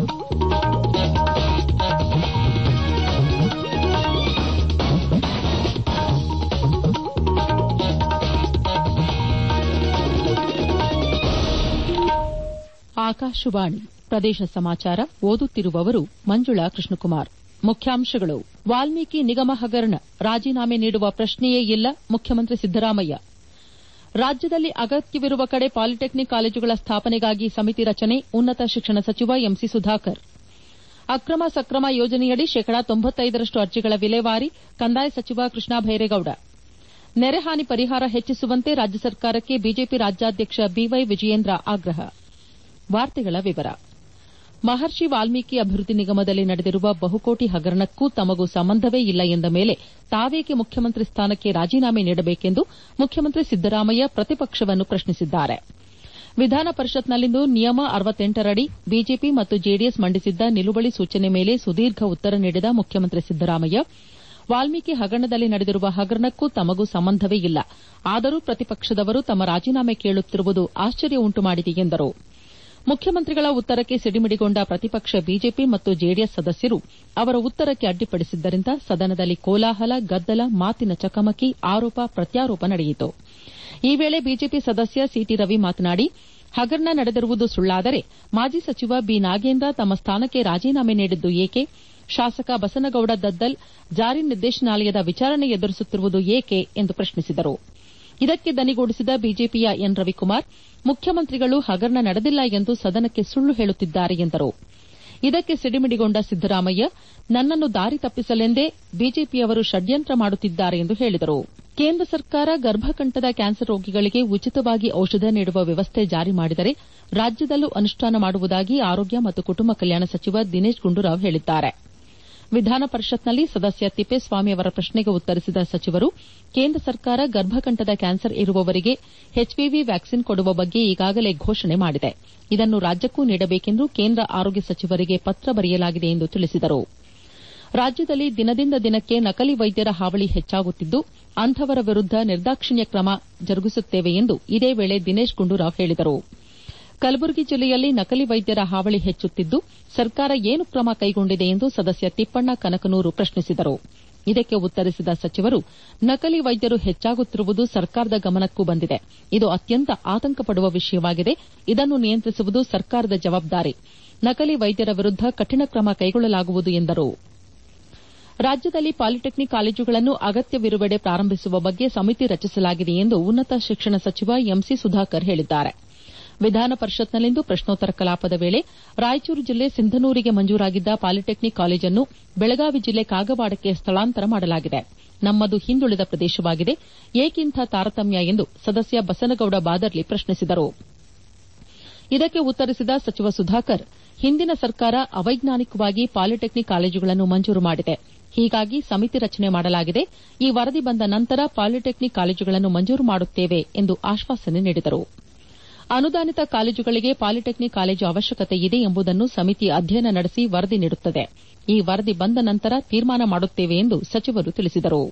ಆಕಾಶವಾಣಿ ಪ್ರದೇಶ ಸಮಾಚಾರ ಓದುತ್ತಿರುವವರು ಮಂಜುಳಾ ಕೃಷ್ಣಕುಮಾರ್ ಮುಖ್ಯಾಂಶಗಳು ವಾಲ್ಮೀಕಿ ನಿಗಮ ಹಗರಣ ರಾಜೀನಾಮೆ ನೀಡುವ ಪ್ರಶ್ನೆಯೇ ಇಲ್ಲ ಮುಖ್ಯಮಂತ್ರಿ ಸಿದ್ದರಾಮಯ್ಯ ರಾಜ್ಯದಲ್ಲಿ ಅಗತ್ಯವಿರುವ ಕಡೆ ಪಾಲಿಟೆಕ್ನಿಕ್ ಕಾಲೇಜುಗಳ ಸ್ಥಾಪನೆಗಾಗಿ ಸಮಿತಿ ರಚನೆ ಉನ್ನತ ಶಿಕ್ಷಣ ಸಚಿವ ಎಂಸಿ ಸುಧಾಕರ್ ಅಕ್ರಮ ಸಕ್ರಮ ಯೋಜನೆಯಡಿ ಶೇಕಡಾ ತೊಂಬತ್ತೈದರಷ್ಟು ಅರ್ಜಿಗಳ ವಿಲೇವಾರಿ ಕಂದಾಯ ಸಚಿವ ಕೃಷ್ಣ ಬೈರೇಗೌಡ ನೆರೆ ಹಾನಿ ಪರಿಹಾರ ಹೆಚ್ಚಿಸುವಂತೆ ರಾಜ್ಯ ಸರ್ಕಾರಕ್ಕೆ ಬಿಜೆಪಿ ರಾಜ್ಯಾಧ್ಯಕ್ಷ ಬಿವೈ ವಿಜಯೇಂದ್ರ ಆಗ್ರಹ ಮಹರ್ಷಿ ವಾಲ್ಮೀಕಿ ಅಭಿವೃದ್ಧಿ ನಿಗಮದಲ್ಲಿ ನಡೆದಿರುವ ಬಹುಕೋಟಿ ಹಗರಣಕ್ಕೂ ತಮಗೂ ಸಂಬಂಧವೇ ಇಲ್ಲ ಎಂದ ಮೇಲೆ ತಾವೇಕೆ ಮುಖ್ಯಮಂತ್ರಿ ಸ್ಥಾನಕ್ಕೆ ರಾಜೀನಾಮೆ ನೀಡಬೇಕೆಂದು ಮುಖ್ಯಮಂತ್ರಿ ಸಿದ್ದರಾಮಯ್ಯ ಪ್ರತಿಪಕ್ಷವನ್ನು ಪ್ರಶ್ನಿಸಿದ್ದಾರೆ ವಿಧಾನ ಪರಿಷತ್ನಲ್ಲಿಂದು ನಿಯಮ ಅಡಿ ಬಿಜೆಪಿ ಮತ್ತು ಜೆಡಿಎಸ್ ಮಂಡಿಸಿದ್ದ ನಿಲುವಳಿ ಸೂಚನೆ ಮೇಲೆ ಸುದೀರ್ಘ ಉತ್ತರ ನೀಡಿದ ಮುಖ್ಯಮಂತ್ರಿ ಸಿದ್ದರಾಮಯ್ಯ ವಾಲ್ಮೀಕಿ ಹಗರಣದಲ್ಲಿ ನಡೆದಿರುವ ಹಗರಣಕ್ಕೂ ತಮಗೂ ಸಂಬಂಧವೇ ಇಲ್ಲ ಆದರೂ ಪ್ರತಿಪಕ್ಷದವರು ತಮ್ಮ ರಾಜೀನಾಮೆ ಕೇಳುತ್ತಿರುವುದು ಆಶ್ಚರ್ಯ ಉಂಟು ಮಾಡಿದೆ ಎಂದರು ಮುಖ್ಯಮಂತ್ರಿಗಳ ಉತ್ತರಕ್ಕೆ ಸಿಡಿಮಿಡಿಗೊಂಡ ಪ್ರತಿಪಕ್ಷ ಬಿಜೆಪಿ ಮತ್ತು ಜೆಡಿಎಸ್ ಸದಸ್ಯರು ಅವರ ಉತ್ತರಕ್ಕೆ ಅಡ್ಡಿಪಡಿಸಿದ್ದರಿಂದ ಸದನದಲ್ಲಿ ಕೋಲಾಹಲ ಗದ್ದಲ ಮಾತಿನ ಚಕಮಕಿ ಆರೋಪ ಪ್ರತ್ಯಾರೋಪ ನಡೆಯಿತು ಈ ವೇಳೆ ಬಿಜೆಪಿ ಸದಸ್ಯ ಸಿಟಿ ರವಿ ಮಾತನಾಡಿ ಹಗರಣ ನಡೆದಿರುವುದು ಸುಳ್ಳಾದರೆ ಮಾಜಿ ಸಚಿವ ಬಿ ನಾಗೇಂದ್ರ ತಮ್ಮ ಸ್ಥಾನಕ್ಕೆ ರಾಜೀನಾಮೆ ನೀಡಿದ್ದು ಏಕೆ ಶಾಸಕ ಬಸನಗೌಡ ದದ್ದಲ್ ಜಾರಿ ನಿರ್ದೇಶನಾಲಯದ ವಿಚಾರಣೆ ಎದುರಿಸುತ್ತಿರುವುದು ಏಕೆ ಎಂದು ಪ್ರಶ್ನಿಸಿದರು ಇದಕ್ಕೆ ದನಿಗೂಡಿಸಿದ ಬಿಜೆಪಿಯ ಎನ್ ರವಿಕುಮಾರ್ ಮುಖ್ಯಮಂತ್ರಿಗಳು ಹಗರಣ ನಡೆದಿಲ್ಲ ಎಂದು ಸದನಕ್ಕೆ ಸುಳ್ಳು ಹೇಳುತ್ತಿದ್ದಾರೆ ಎಂದರು ಇದಕ್ಕೆ ಸಿಡಿಮಿಡಿಗೊಂಡ ಸಿದ್ದರಾಮಯ್ಯ ನನ್ನನ್ನು ದಾರಿ ತಪ್ಪಿಸಲೆಂದೇ ಬಿಜೆಪಿಯವರು ಷಡ್ಯಂತ್ರ ಮಾಡುತ್ತಿದ್ದಾರೆ ಎಂದು ಹೇಳಿದರು ಕೇಂದ್ರ ಸರ್ಕಾರ ಗರ್ಭಕಂಠದ ಕ್ಯಾನ್ಸರ್ ರೋಗಿಗಳಿಗೆ ಉಚಿತವಾಗಿ ಔಷಧ ನೀಡುವ ವ್ಯವಸ್ಥೆ ಜಾರಿ ಮಾಡಿದರೆ ರಾಜ್ಯದಲ್ಲೂ ಅನುಷ್ಠಾನ ಮಾಡುವುದಾಗಿ ಆರೋಗ್ಯ ಮತ್ತು ಕುಟುಂಬ ಕಲ್ಯಾಣ ಸಚಿವ ದಿನೇಶ್ ಗುಂಡೂರಾವ್ ಹೇಳಿದ್ದಾರೆ ವಿಧಾನ ಪರಿಷತ್ನಲ್ಲಿ ಸದಸ್ಯ ತಿಪ್ಪೇಸ್ವಾಮಿ ಅವರ ಪ್ರಶ್ನೆಗೆ ಉತ್ತರಿಸಿದ ಸಚಿವರು ಕೇಂದ್ರ ಸರ್ಕಾರ ಗರ್ಭಕಂಠದ ಕ್ಯಾನ್ಸರ್ ಇರುವವರಿಗೆ ಎಚ್ಪಿವಿ ವ್ಯಾಕ್ಸಿನ್ ಕೊಡುವ ಬಗ್ಗೆ ಈಗಾಗಲೇ ಘೋಷಣೆ ಮಾಡಿದೆ ಇದನ್ನು ರಾಜ್ಯಕ್ಕೂ ನೀಡಬೇಕೆಂದು ಕೇಂದ್ರ ಆರೋಗ್ಯ ಸಚಿವರಿಗೆ ಪತ್ರ ಬರೆಯಲಾಗಿದೆ ಎಂದು ತಿಳಿಸಿದರು ರಾಜ್ಯದಲ್ಲಿ ದಿನದಿಂದ ದಿನಕ್ಕೆ ನಕಲಿ ವೈದ್ಯರ ಹಾವಳಿ ಹೆಚ್ಚಾಗುತ್ತಿದ್ದು ಅಂಥವರ ವಿರುದ್ದ ನಿರ್ದಾಕ್ಷಿಣ್ಯ ಕ್ರಮ ಜರುಗಿಸುತ್ತೇವೆ ಎಂದು ಇದೇ ವೇಳೆ ದಿನೇಶ್ ಗುಂಡೂರಾವ್ ಹೇಳಿದರು ಕಲಬುರಗಿ ಜಿಲ್ಲೆಯಲ್ಲಿ ನಕಲಿ ವೈದ್ಯರ ಹಾವಳಿ ಹೆಚ್ಚುತ್ತಿದ್ದು ಸರ್ಕಾರ ಏನು ಕ್ರಮ ಕೈಗೊಂಡಿದೆ ಎಂದು ಸದಸ್ಯ ತಿಪ್ಪಣ್ಣ ಕನಕನೂರು ಪ್ರಶ್ನಿಸಿದರು ಇದಕ್ಕೆ ಉತ್ತರಿಸಿದ ಸಚಿವರು ನಕಲಿ ವೈದ್ಯರು ಹೆಚ್ಚಾಗುತ್ತಿರುವುದು ಸರ್ಕಾರದ ಗಮನಕ್ಕೂ ಬಂದಿದೆ ಇದು ಅತ್ಯಂತ ಆತಂಕ ಪಡುವ ವಿಷಯವಾಗಿದೆ ಇದನ್ನು ನಿಯಂತ್ರಿಸುವುದು ಸರ್ಕಾರದ ಜವಾಬ್ದಾರಿ ನಕಲಿ ವೈದ್ಯರ ವಿರುದ್ದ ಕಠಿಣ ಕ್ರಮ ಕೈಗೊಳ್ಳಲಾಗುವುದು ಎಂದರು ರಾಜ್ಯದಲ್ಲಿ ಪಾಲಿಟೆಕ್ನಿಕ್ ಕಾಲೇಜುಗಳನ್ನು ಅಗತ್ಯವಿರುವೆಡೆ ಪ್ರಾರಂಭಿಸುವ ಬಗ್ಗೆ ಸಮಿತಿ ರಚಿಸಲಾಗಿದೆ ಎಂದು ಉನ್ನತ ಶಿಕ್ಷಣ ಸಚಿವ ಎಂಸಿ ಸುಧಾಕರ್ ಹೇಳಿದ್ದಾರೆ ವಿಧಾನ ಪರಿಷತ್ನಲ್ಲಿಂದು ಪ್ರಶ್ನೋತ್ತರ ಕಲಾಪದ ವೇಳೆ ರಾಯಚೂರು ಜಿಲ್ಲೆ ಸಿಂಧನೂರಿಗೆ ಮಂಜೂರಾಗಿದ್ದ ಪಾಲಿಟೆಕ್ನಿಕ್ ಕಾಲೇಜನ್ನು ಬೆಳಗಾವಿ ಜಿಲ್ಲೆ ಕಾಗವಾಡಕ್ಕೆ ಸ್ಥಳಾಂತರ ಮಾಡಲಾಗಿದೆ ನಮ್ಮದು ಹಿಂದುಳಿದ ಪ್ರದೇಶವಾಗಿದೆ ಏಕಿಂಥ ತಾರತಮ್ಯ ಎಂದು ಸದಸ್ಯ ಬಸನಗೌಡ ಬಾದರ್ಲಿ ಪ್ರಶ್ನಿಸಿದರು ಇದಕ್ಕೆ ಉತ್ತರಿಸಿದ ಸಚಿವ ಸುಧಾಕರ್ ಹಿಂದಿನ ಸರ್ಕಾರ ಅವೈಜ್ಞಾನಿಕವಾಗಿ ಪಾಲಿಟೆಕ್ನಿಕ್ ಕಾಲೇಜುಗಳನ್ನು ಮಂಜೂರು ಮಾಡಿದೆ ಹೀಗಾಗಿ ಸಮಿತಿ ರಚನೆ ಮಾಡಲಾಗಿದೆ ಈ ವರದಿ ಬಂದ ನಂತರ ಪಾಲಿಟೆಕ್ನಿಕ್ ಕಾಲೇಜುಗಳನ್ನು ಮಂಜೂರು ಮಾಡುತ್ತೇವೆ ಎಂದು ಆಶ್ವಾಸನೆ ನೀಡಿದರು ಅನುದಾನಿತ ಕಾಲೇಜುಗಳಿಗೆ ಪಾಲಿಟೆಕ್ನಿಕ್ ಕಾಲೇಜು ಅವಶ್ಯಕತೆ ಇದೆ ಎಂಬುದನ್ನು ಸಮಿತಿ ಅಧ್ಯಯನ ನಡೆಸಿ ವರದಿ ನೀಡುತ್ತದೆ ಈ ವರದಿ ಬಂದ ನಂತರ ತೀರ್ಮಾನ ಮಾಡುತ್ತೇವೆ ಎಂದು ಸಚಿವರು ತಿಳಿಸಿದರು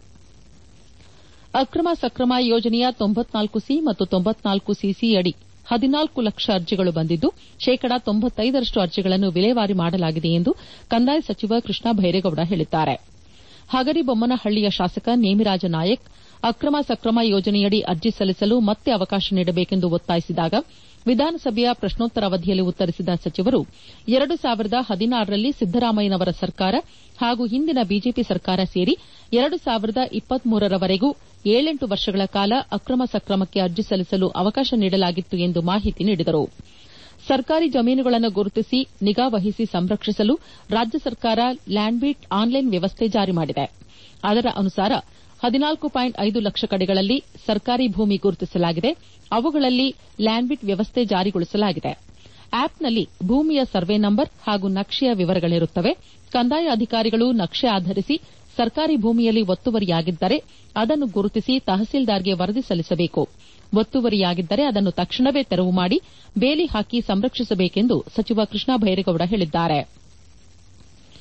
ಅಕ್ರಮ ಸಕ್ರಮ ಯೋಜನೆಯ ಸಿ ಮತ್ತು ಸಿಸಿ ಅಡಿ ಹದಿನಾಲ್ಕು ಲಕ್ಷ ಅರ್ಜಿಗಳು ಬಂದಿದ್ದು ಶೇಕಡಾ ತೊಂಬತ್ತೈದರಷ್ಟು ಅರ್ಜಿಗಳನ್ನು ವಿಲೇವಾರಿ ಮಾಡಲಾಗಿದೆ ಎಂದು ಕಂದಾಯ ಸಚಿವ ಕೃಷ್ಣ ಬೈರೇಗೌಡ ಹೇಳಿದ್ದಾರೆ ಹಗರಿಬೊಮ್ಮನಹಳ್ಳಿಯ ಶಾಸಕ ನೇಮಿರಾಜ ನಾಯಕ್ ಅಕ್ರಮ ಸಕ್ರಮ ಯೋಜನೆಯಡಿ ಅರ್ಜಿ ಸಲ್ಲಿಸಲು ಮತ್ತೆ ಅವಕಾಶ ನೀಡಬೇಕೆಂದು ಒತ್ತಾಯಿಸಿದಾಗ ವಿಧಾನಸಭೆಯ ಪ್ರಶ್ನೋತ್ತರ ಅವಧಿಯಲ್ಲಿ ಉತ್ತರಿಸಿದ ಸಚಿವರು ಎರಡು ಸಾವಿರದ ಹದಿನಾರರಲ್ಲಿ ಸಿದ್ದರಾಮಯ್ಯನವರ ಸರ್ಕಾರ ಹಾಗೂ ಹಿಂದಿನ ಬಿಜೆಪಿ ಸರ್ಕಾರ ಸೇರಿ ಎರಡು ಸಾವಿರದ ಇಪ್ಪತ್ಮೂರರವರೆಗೂ ಏಳೆಂಟು ವರ್ಷಗಳ ಕಾಲ ಅಕ್ರಮ ಸಕ್ರಮಕ್ಕೆ ಅರ್ಜಿ ಸಲ್ಲಿಸಲು ಅವಕಾಶ ನೀಡಲಾಗಿತ್ತು ಎಂದು ಮಾಹಿತಿ ನೀಡಿದರು ಸರ್ಕಾರಿ ಜಮೀನುಗಳನ್ನು ಗುರುತಿಸಿ ನಿಗಾ ವಹಿಸಿ ಸಂರಕ್ಷಿಸಲು ರಾಜ್ಯ ಸರ್ಕಾರ ಲ್ಯಾಂಡ್ಬೀಟ್ ಆನ್ಲೈನ್ ವ್ಯವಸ್ಥೆ ಜಾರಿ ಮಾಡಿದೆ ಅದರ ಅನುಸಾರ ಹದಿನಾಲ್ಕು ಪಾಯಿಂಟ್ ಐದು ಲಕ್ಷ ಕಡೆಗಳಲ್ಲಿ ಸರ್ಕಾರಿ ಭೂಮಿ ಗುರುತಿಸಲಾಗಿದೆ ಅವುಗಳಲ್ಲಿ ಲ್ಯಾಂಡ್ಬಿಟ್ ವ್ಯವಸ್ಥೆ ಜಾರಿಗೊಳಿಸಲಾಗಿದೆ ಆಪ್ನಲ್ಲಿ ಭೂಮಿಯ ಸರ್ವೆ ನಂಬರ್ ಹಾಗೂ ನಕ್ಷೆಯ ವಿವರಗಳಿರುತ್ತವೆ ಕಂದಾಯ ಅಧಿಕಾರಿಗಳು ನಕ್ಷೆ ಆಧರಿಸಿ ಸರ್ಕಾರಿ ಭೂಮಿಯಲ್ಲಿ ಒತ್ತುವರಿಯಾಗಿದ್ದರೆ ಅದನ್ನು ಗುರುತಿಸಿ ತಹಸೀಲ್ದಾರ್ಗೆ ವರದಿ ಸಲ್ಲಿಸಬೇಕು ಒತ್ತುವರಿಯಾಗಿದ್ದರೆ ಅದನ್ನು ತಕ್ಷಣವೇ ತೆರವು ಮಾಡಿ ಬೇಲಿ ಹಾಕಿ ಸಂರಕ್ಷಿಸಬೇಕೆಂದು ಸಚಿವ ಕೃಷ್ಣ ಬೈರೇಗೌಡ ಹೇಳಿದ್ದಾರೆ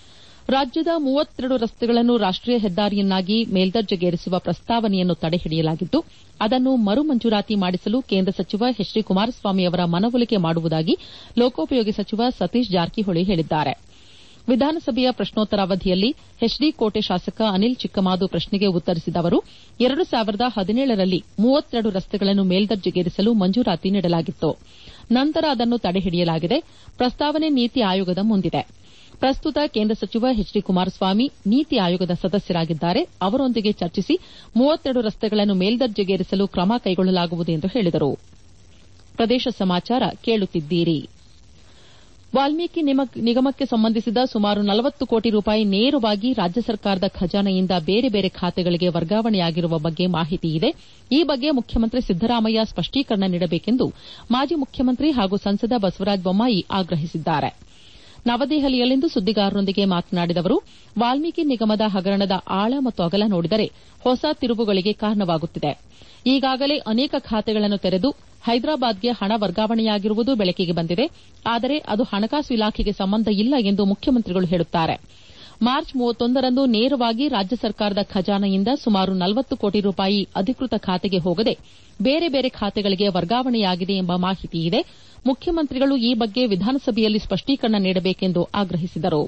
ರಾಜ್ಯದ ಮೂವತ್ತೆರಡು ರಸ್ತೆಗಳನ್ನು ರಾಷ್ಟೀಯ ಹೆದ್ದಾರಿಯನ್ನಾಗಿ ಮೇಲ್ದರ್ಜೆಗೇರಿಸುವ ಪ್ರಸ್ತಾವನೆಯನ್ನು ತಡೆಹಿಡಿಯಲಾಗಿದ್ದು ಅದನ್ನು ಮರು ಮಂಜೂರಾತಿ ಮಾಡಿಸಲು ಕೇಂದ್ರ ಸಚಿವ ಎಚ್ ಡಿ ಕುಮಾರಸ್ವಾಮಿ ಅವರ ಮನವೊಲಿಕೆ ಮಾಡುವುದಾಗಿ ಲೋಕೋಪಯೋಗಿ ಸಚಿವ ಸತೀಶ್ ಜಾರಕಿಹೊಳಿ ಹೇಳಿದ್ದಾರೆ ವಿಧಾನಸಭೆಯ ಪ್ರಶ್ನೋತ್ತರ ಅವಧಿಯಲ್ಲಿ ಎಚ್ಡಿ ಕೋಟೆ ಶಾಸಕ ಅನಿಲ್ ಚಿಕ್ಕಮಾದು ಪ್ರಶ್ನೆಗೆ ಉತ್ತರಿಸಿದ ಅವರು ಎರಡು ಸಾವಿರದ ಹದಿನೇಳರಲ್ಲಿ ಮೂವತ್ತೆರಡು ರಸ್ತೆಗಳನ್ನು ಮೇಲ್ದರ್ಜೆಗೇರಿಸಲು ಮಂಜೂರಾತಿ ನೀಡಲಾಗಿತ್ತು ನಂತರ ಅದನ್ನು ತಡೆಹಿಡಿಯಲಾಗಿದೆ ಪ್ರಸ್ತಾವನೆ ನೀತಿ ಆಯೋಗದ ಮುಂದಿದೆ ಪ್ರಸ್ತುತ ಕೇಂದ್ರ ಸಚಿವ ಎಚ್ ಡಿ ಕುಮಾರಸ್ವಾಮಿ ನೀತಿ ಆಯೋಗದ ಸದಸ್ಯರಾಗಿದ್ದಾರೆ ಅವರೊಂದಿಗೆ ಚರ್ಚಿಸಿ ಮೂವತ್ತೆರಡು ರಸ್ತೆಗಳನ್ನು ಮೇಲ್ದರ್ಜೆಗೇರಿಸಲು ಕ್ರಮ ಕೈಗೊಳ್ಳಲಾಗುವುದು ಎಂದು ಹೇಳಿದರು ಪ್ರದೇಶ ಸಮಾಚಾರ ಕೇಳುತ್ತಿದ್ದೀರಿ ವಾಲ್ಮೀಕಿ ನಿಗಮಕ್ಕೆ ಸಂಬಂಧಿಸಿದ ಸುಮಾರು ನಲವತ್ತು ಕೋಟಿ ರೂಪಾಯಿ ನೇರವಾಗಿ ರಾಜ್ಯ ಸರ್ಕಾರದ ಖಜಾನೆಯಿಂದ ಬೇರೆ ಬೇರೆ ಖಾತೆಗಳಿಗೆ ವರ್ಗಾವಣೆಯಾಗಿರುವ ಬಗ್ಗೆ ಮಾಹಿತಿ ಇದೆ ಈ ಬಗ್ಗೆ ಮುಖ್ಯಮಂತ್ರಿ ಸಿದ್ದರಾಮಯ್ಯ ಸ್ಪಷ್ಟೀಕರಣ ನೀಡಬೇಕೆಂದು ಮಾಜಿ ಮುಖ್ಯಮಂತ್ರಿ ಹಾಗೂ ಸಂಸದ ಬಸವರಾಜ ಬೊಮ್ಮಾಯಿ ಆಗ್ರಹಿಸಿದ್ದಾರೆ ನವದೆಹಲಿಯಲ್ಲಿಂದು ಸುದ್ದಿಗಾರರೊಂದಿಗೆ ಮಾತನಾಡಿದ ಅವರು ವಾಲ್ಮೀಕಿ ನಿಗಮದ ಹಗರಣದ ಆಳ ಮತ್ತು ಅಗಲ ನೋಡಿದರೆ ಹೊಸ ತಿರುವುಗಳಿಗೆ ಕಾರಣವಾಗುತ್ತಿದೆ ಈಗಾಗಲೇ ಅನೇಕ ಖಾತೆಗಳನ್ನು ತೆರೆದು ಹೈದರಾಬಾದ್ಗೆ ಹಣ ವರ್ಗಾವಣೆಯಾಗಿರುವುದು ಬೆಳಕಿಗೆ ಬಂದಿದೆ ಆದರೆ ಅದು ಹಣಕಾಸು ಇಲಾಖೆಗೆ ಸಂಬಂಧ ಇಲ್ಲ ಎಂದು ಮುಖ್ಯಮಂತ್ರಿಗಳು ಹೇಳುತ್ತಾರೆ ಮಾರ್ಚ್ ರಂದು ನೇರವಾಗಿ ರಾಜ್ಯ ಸರ್ಕಾರದ ಖಜಾನೆಯಿಂದ ಸುಮಾರು ನಲವತ್ತು ಕೋಟಿ ರೂಪಾಯಿ ಅಧಿಕೃತ ಖಾತೆಗೆ ಹೋಗದೆ ಬೇರೆ ಬೇರೆ ಖಾತೆಗಳಿಗೆ ವರ್ಗಾವಣೆಯಾಗಿದೆ ಎಂಬ ಮಾಹಿತಿ ಇದೆ ಮುಖ್ಯಮಂತ್ರಿಗಳು ಈ ಬಗ್ಗೆ ವಿಧಾನಸಭೆಯಲ್ಲಿ ಸ್ಪಷ್ಟೀಕರಣ ನೀಡಬೇಕೆಂದು ಆಗ್ರಹಿಸಿದರು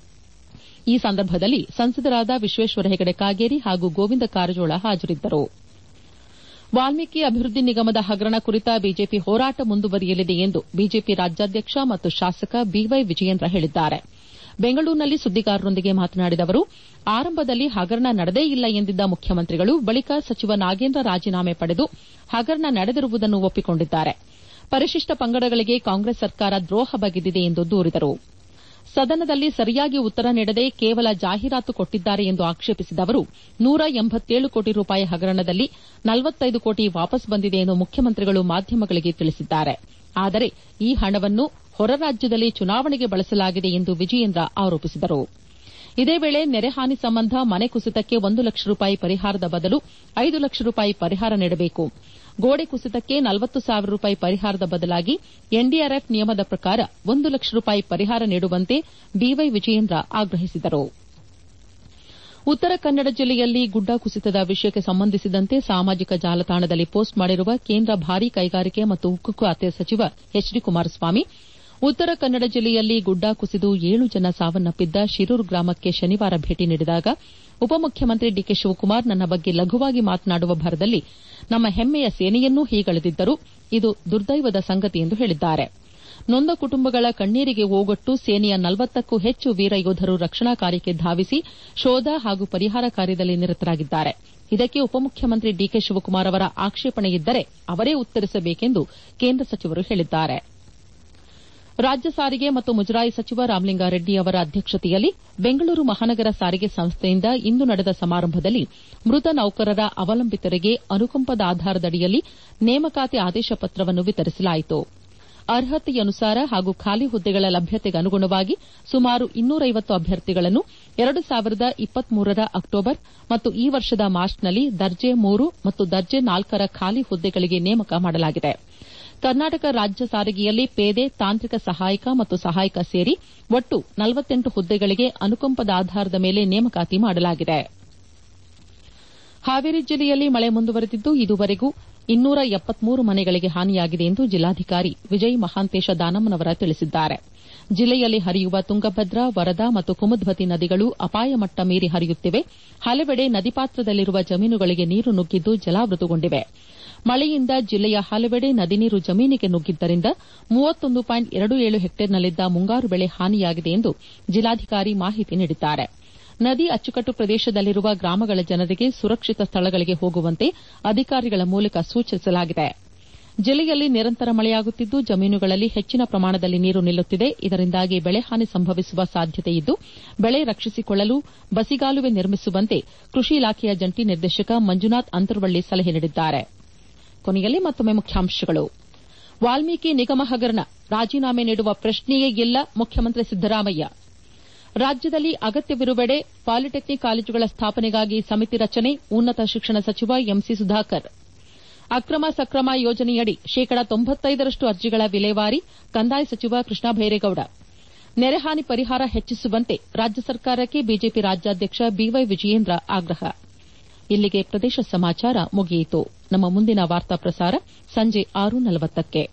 ಈ ಸಂದರ್ಭದಲ್ಲಿ ಸಂಸದರಾದ ವಿಶ್ವೇಶ್ವರ ಹೆಗಡೆ ಕಾಗೇರಿ ಹಾಗೂ ಗೋವಿಂದ ಕಾರಜೋಳ ಹಾಜರಿದ್ದರು ವಾಲ್ಮೀಕಿ ಅಭಿವೃದ್ಧಿ ನಿಗಮದ ಹಗರಣ ಕುರಿತ ಬಿಜೆಪಿ ಹೋರಾಟ ಮುಂದುವರಿಯಲಿದೆ ಎಂದು ಬಿಜೆಪಿ ರಾಜ್ಯಾಧ್ಯಕ್ಷ ಮತ್ತು ಶಾಸಕ ಬಿವೈ ವಿಜಯೇಂದ್ರ ಹೇಳಿದ್ದಾರೆ ಬೆಂಗಳೂರಿನಲ್ಲಿ ಸುದ್ದಿಗಾರರೊಂದಿಗೆ ಮಾತನಾಡಿದ ಅವರು ಆರಂಭದಲ್ಲಿ ಹಗರಣ ನಡೆದೇ ಇಲ್ಲ ಎಂದಿದ್ದ ಮುಖ್ಯಮಂತ್ರಿಗಳು ಬಳಿಕ ಸಚಿವ ನಾಗೇಂದ್ರ ರಾಜೀನಾಮೆ ಪಡೆದು ಹಗರಣ ನಡೆದಿರುವುದನ್ನು ಒಪ್ಪಿಕೊಂಡಿದ್ದಾರೆ ಪರಿಶಿಷ್ಟ ಪಂಗಡಗಳಿಗೆ ಕಾಂಗ್ರೆಸ್ ಸರ್ಕಾರ ದ್ರೋಹ ಬಗೆದಿದೆ ಎಂದು ದೂರಿದರು ಸದನದಲ್ಲಿ ಸರಿಯಾಗಿ ಉತ್ತರ ನೀಡದೆ ಕೇವಲ ಜಾಹೀರಾತು ಕೊಟ್ಟಿದ್ದಾರೆ ಎಂದು ಆಕ್ಷೇಪಿಸಿದ ಅವರು ನೂರ ಎಂಬತ್ತೇಳು ಕೋಟಿ ರೂಪಾಯಿ ಹಗರಣದಲ್ಲಿ ನಲವತ್ತೈದು ಕೋಟಿ ವಾಪಸ್ ಬಂದಿದೆ ಎಂದು ಮುಖ್ಯಮಂತ್ರಿಗಳು ಮಾಧ್ಯಮಗಳಿಗೆ ತಿಳಿಸಿದ್ದಾರೆ ಆದರೆ ಈ ಹಣವನ್ನು ಹೊರ ರಾಜ್ಯದಲ್ಲಿ ಚುನಾವಣೆಗೆ ಬಳಸಲಾಗಿದೆ ಎಂದು ವಿಜಯೇಂದ್ರ ಆರೋಪಿಸಿದರು ಇದೇ ವೇಳೆ ನೆರೆ ಹಾನಿ ಸಂಬಂಧ ಮನೆ ಕುಸಿತಕ್ಕೆ ಒಂದು ಲಕ್ಷ ರೂಪಾಯಿ ಪರಿಹಾರದ ಬದಲು ಐದು ಲಕ್ಷ ರೂಪಾಯಿ ಪರಿಹಾರ ನೀಡಬೇಕು ಗೋಡೆ ಕುಸಿತಕ್ಕೆ ನಲವತ್ತು ಸಾವಿರ ರೂಪಾಯಿ ಪರಿಹಾರದ ಬದಲಾಗಿ ಎನ್ಡಿಆರ್ಎಫ್ ನಿಯಮದ ಪ್ರಕಾರ ಒಂದು ಲಕ್ಷ ರೂಪಾಯಿ ಪರಿಹಾರ ನೀಡುವಂತೆ ಬಿವೈ ವಿಜಯೇಂದ್ರ ಆಗ್ರಹಿಸಿದರು ಉತ್ತರ ಕನ್ನಡ ಜಿಲ್ಲೆಯಲ್ಲಿ ಗುಡ್ಡ ಕುಸಿತದ ವಿಷಯಕ್ಕೆ ಸಂಬಂಧಿಸಿದಂತೆ ಸಾಮಾಜಿಕ ಜಾಲತಾಣದಲ್ಲಿ ಪೋಸ್ಟ್ ಮಾಡಿರುವ ಕೇಂದ್ರ ಭಾರೀ ಕೈಗಾರಿಕೆ ಮತ್ತು ಉಕ್ಕು ಖಾತೆ ಸಚಿವ ಎಚ್ ಡಿ ಕುಮಾರಸ್ವಾಮಿ ಉತ್ತರ ಕನ್ನಡ ಜಿಲ್ಲೆಯಲ್ಲಿ ಗುಡ್ಡ ಕುಸಿದು ಏಳು ಜನ ಸಾವನ್ನಪ್ಪಿದ್ದ ಶಿರೂರು ಗ್ರಾಮಕ್ಕೆ ಶನಿವಾರ ಭೇಟಿ ನೀಡಿದಾಗ ಉಪಮುಖ್ಯಮಂತ್ರಿ ಡಿಕೆ ಶಿವಕುಮಾರ್ ನನ್ನ ಬಗ್ಗೆ ಲಘುವಾಗಿ ಮಾತನಾಡುವ ಭರದಲ್ಲಿ ನಮ್ಮ ಹೆಮ್ಮೆಯ ಸೇನೆಯನ್ನೂ ಹೀಗಳೆದಿದ್ದರು ಇದು ದುರ್ದೈವದ ಸಂಗತಿ ಎಂದು ಹೇಳಿದ್ದಾರೆ ನೊಂದ ಕುಟುಂಬಗಳ ಕಣ್ಣೀರಿಗೆ ಓಗೊಟ್ಟು ಸೇನೆಯ ನಲವತ್ತಕ್ಕೂ ಹೆಚ್ಚು ವೀರ ಯೋಧರು ರಕ್ಷಣಾ ಕಾರ್ಯಕ್ಕೆ ಧಾವಿಸಿ ಶೋಧ ಹಾಗೂ ಪರಿಹಾರ ಕಾರ್ಯದಲ್ಲಿ ನಿರತರಾಗಿದ್ದಾರೆ ಇದಕ್ಕೆ ಉಪಮುಖ್ಯಮಂತ್ರಿ ಡಿಕೆ ಶಿವಕುಮಾರ್ ಅವರ ಆಕ್ಷೇಪಣೆ ಇದ್ದರೆ ಅವರೇ ಉತ್ತರಿಸಬೇಕೆಂದು ಕೇಂದ್ರ ಸಚಿವರು ಹೇಳಿದ್ದಾರೆ ರಾಜ್ಯ ಸಾರಿಗೆ ಮತ್ತು ಮುಜರಾಯಿ ಸಚಿವ ರಾಮಲಿಂಗಾರೆಡ್ಡಿ ಅವರ ಅಧ್ಯಕ್ಷತೆಯಲ್ಲಿ ಬೆಂಗಳೂರು ಮಹಾನಗರ ಸಾರಿಗೆ ಸಂಸ್ಥೆಯಿಂದ ಇಂದು ನಡೆದ ಸಮಾರಂಭದಲ್ಲಿ ಮೃತ ನೌಕರರ ಅವಲಂಬಿತರಿಗೆ ಅನುಕಂಪದ ಆಧಾರದಡಿಯಲ್ಲಿ ನೇಮಕಾತಿ ಆದೇಶ ಪತ್ರವನ್ನು ವಿತರಿಸಲಾಯಿತು ಅರ್ಹತೆಯನುಸಾರ ಹಾಗೂ ಖಾಲಿ ಹುದ್ದೆಗಳ ಲಭ್ಯತೆಗೆ ಅನುಗುಣವಾಗಿ ಸುಮಾರು ಇನ್ನೂರೈವತ್ತು ಅಭ್ಯರ್ಥಿಗಳನ್ನು ಎರಡು ಸಾವಿರದ ಇಪ್ಪತ್ಮೂರರ ಅಕ್ಟೋಬರ್ ಮತ್ತು ಈ ವರ್ಷದ ಮಾರ್ಚ್ನಲ್ಲಿ ದರ್ಜೆ ಮೂರು ಮತ್ತು ದರ್ಜೆ ನಾಲ್ಕರ ಖಾಲಿ ಹುದ್ದೆಗಳಿಗೆ ನೇಮಕ ಮಾಡಲಾಗಿದೆ ಕರ್ನಾಟಕ ರಾಜ್ಯ ಸಾರಿಗೆಯಲ್ಲಿ ಪೇದೆ ತಾಂತ್ರಿಕ ಸಹಾಯಕ ಮತ್ತು ಸಹಾಯಕ ಸೇರಿ ಒಟ್ಟು ನಲವತ್ತೆಂಟು ಹುದ್ದೆಗಳಿಗೆ ಅನುಕಂಪದ ಆಧಾರದ ಮೇಲೆ ನೇಮಕಾತಿ ಮಾಡಲಾಗಿದೆ ಹಾವೇರಿ ಜಿಲ್ಲೆಯಲ್ಲಿ ಮಳೆ ಮುಂದುವರೆದಿದ್ದು ಇದುವರೆಗೂ ಇನ್ನೂರ ಎಪ್ಪತ್ಮೂರು ಮನೆಗಳಿಗೆ ಹಾನಿಯಾಗಿದೆ ಎಂದು ಜಿಲ್ಲಾಧಿಕಾರಿ ವಿಜಯ್ ಮಹಾಂತೇಶ ದಾನಮ್ಮನವರ ತಿಳಿಸಿದ್ದಾರೆ ಜಿಲ್ಲೆಯಲ್ಲಿ ಹರಿಯುವ ತುಂಗಭದ್ರಾ ವರದಾ ಮತ್ತು ಕುಮುದ್ವತಿ ನದಿಗಳು ಅಪಾಯ ಮಟ್ಟ ಮೀರಿ ಹರಿಯುತ್ತಿವೆ ಹಲವೆಡೆ ನದಿಪಾತ್ರದಲ್ಲಿರುವ ಜಮೀನುಗಳಿಗೆ ನೀರು ನುಗ್ಗಿದ್ದು ಜಲಾವೃತಗೊಂಡಿವೆ ಮಳೆಯಿಂದ ಜಿಲ್ಲೆಯ ಹಲವೆಡೆ ನದಿ ನೀರು ಜಮೀನಿಗೆ ನುಗ್ಗಿದ್ದರಿಂದ ಮೂವತ್ತೊಂದು ಪಾಯಿಂಟ್ ಎರಡು ಏಳು ಹೆಕ್ಟೇರ್ನಲ್ಲಿದ್ದ ಮುಂಗಾರು ಬೆಳೆ ಹಾನಿಯಾಗಿದೆ ಎಂದು ಜಿಲ್ಲಾಧಿಕಾರಿ ಮಾಹಿತಿ ನೀಡಿದ್ದಾರೆ ನದಿ ಅಚ್ಚುಕಟ್ಟು ಪ್ರದೇಶದಲ್ಲಿರುವ ಗ್ರಾಮಗಳ ಜನರಿಗೆ ಸುರಕ್ಷಿತ ಸ್ಥಳಗಳಿಗೆ ಹೋಗುವಂತೆ ಅಧಿಕಾರಿಗಳ ಮೂಲಕ ಸೂಚಿಸಲಾಗಿದೆ ಜಿಲ್ಲೆಯಲ್ಲಿ ನಿರಂತರ ಮಳೆಯಾಗುತ್ತಿದ್ದು ಜಮೀನುಗಳಲ್ಲಿ ಹೆಚ್ಚಿನ ಪ್ರಮಾಣದಲ್ಲಿ ನೀರು ನಿಲ್ಲುತ್ತಿದೆ ಇದರಿಂದಾಗಿ ಬೆಳೆಹಾನಿ ಸಂಭವಿಸುವ ಸಾಧ್ಯತೆಯಿದ್ದು ಬೆಳೆ ರಕ್ಷಿಸಿಕೊಳ್ಳಲು ಬಸಿಗಾಲುವೆ ನಿರ್ಮಿಸುವಂತೆ ಕೃಷಿ ಇಲಾಖೆಯ ಜಂಟಿ ನಿರ್ದೇಶಕ ಮಂಜುನಾಥ್ ಅಂತರ್ವಳ್ಳಿ ಸಲಹೆ ನೀಡಿದ್ದಾರೆ ಕೊನೆಯಲ್ಲಿ ಮತ್ತೊಮ್ಮೆ ಮುಖ್ಯಾಂಶಗಳು ವಾಲ್ಮೀಕಿ ನಿಗಮ ಹಗರಣ ರಾಜೀನಾಮೆ ನೀಡುವ ಪ್ರಶ್ನೆಯೇ ಇಲ್ಲ ಮುಖ್ಯಮಂತ್ರಿ ಸಿದ್ದರಾಮಯ್ಯ ರಾಜ್ಯದಲ್ಲಿ ಅಗತ್ಯವಿರುವೆಡೆ ಪಾಲಿಟೆಕ್ನಿಕ್ ಕಾಲೇಜುಗಳ ಸ್ಥಾಪನೆಗಾಗಿ ಸಮಿತಿ ರಚನೆ ಉನ್ನತ ಶಿಕ್ಷಣ ಸಚಿವ ಎಂಸಿ ಸುಧಾಕರ್ ಅಕ್ರಮ ಸಕ್ರಮ ಯೋಜನೆಯಡಿ ಶೇಕಡ ತೊಂಬತ್ತೈದರಷ್ಟು ಅರ್ಜಿಗಳ ವಿಲೇವಾರಿ ಕಂದಾಯ ಸಚಿವ ಕೃಷ್ಣ ಬೈರೇಗೌಡ ನೆರೆಹಾನಿ ಪರಿಹಾರ ಹೆಚ್ಚಿಸುವಂತೆ ರಾಜ್ಯ ಸರ್ಕಾರಕ್ಕೆ ಬಿಜೆಪಿ ರಾಜ್ಯಾಧ್ಯಕ್ಷ ಬಿವೈ ವಿಜಯೇಂದ್ರ ಆಗ್ರಹ ಇಲ್ಲಿಗೆ ಪ್ರದೇಶ ಸಮಾಚಾರ ಮುಗಿಯಿತು ನಮ್ಮ ಮುಂದಿನ ವಾರ್ತಾ ಪ್ರಸಾರ ಸಂಜೆ ಆರು ನಲವತ್ತಕ್ಕೆ